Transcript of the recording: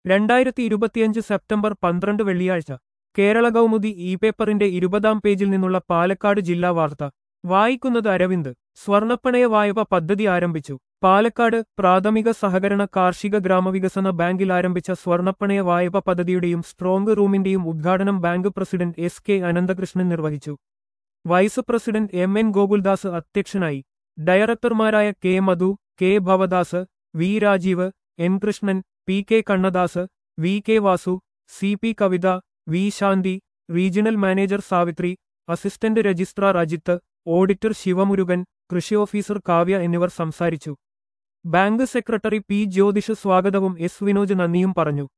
രണ്ടായിരത്തി ഇരുപത്തിയഞ്ച് സെപ്റ്റംബർ പന്ത്രണ്ട് വെള്ളിയാഴ്ച കേരള കൗമുദി ഇ പേപ്പറിന്റെ ഇരുപതാം പേജിൽ നിന്നുള്ള പാലക്കാട് ജില്ലാ വാർത്ത വായിക്കുന്നത് അരവിന്ദ് സ്വർണ്ണപ്പണയ വായ്പ പദ്ധതി ആരംഭിച്ചു പാലക്കാട് പ്രാഥമിക സഹകരണ കാർഷിക ഗ്രാമവികസന ബാങ്കിൽ ആരംഭിച്ച സ്വർണ്ണപ്പണയ വായ്പ പദ്ധതിയുടെയും സ്ട്രോങ് റൂമിന്റെയും ഉദ്ഘാടനം bank president S K Ananthakrishnan നിർവഹിച്ചു vice president M N Gokuldas അധ്യക്ഷനായി ഡയറക്ടർമാരായ K Madhu K Bhavadas V Rajeev N Krishnan P K Kannadas V K Vasu C P Kavitha V Shanthi regional manager Savithri assistant registrar Ajith auditor Sivamurugan കൃഷി ഓഫീസർ കാവ്യ എന്നിവർ സംസാരിച്ചു ബാങ്ക് സെക്രട്ടറി പി ജ്യോതിഷ് സ്വാഗതവും എസ് വിനോജ് നന്ദിയും പറഞ്ഞു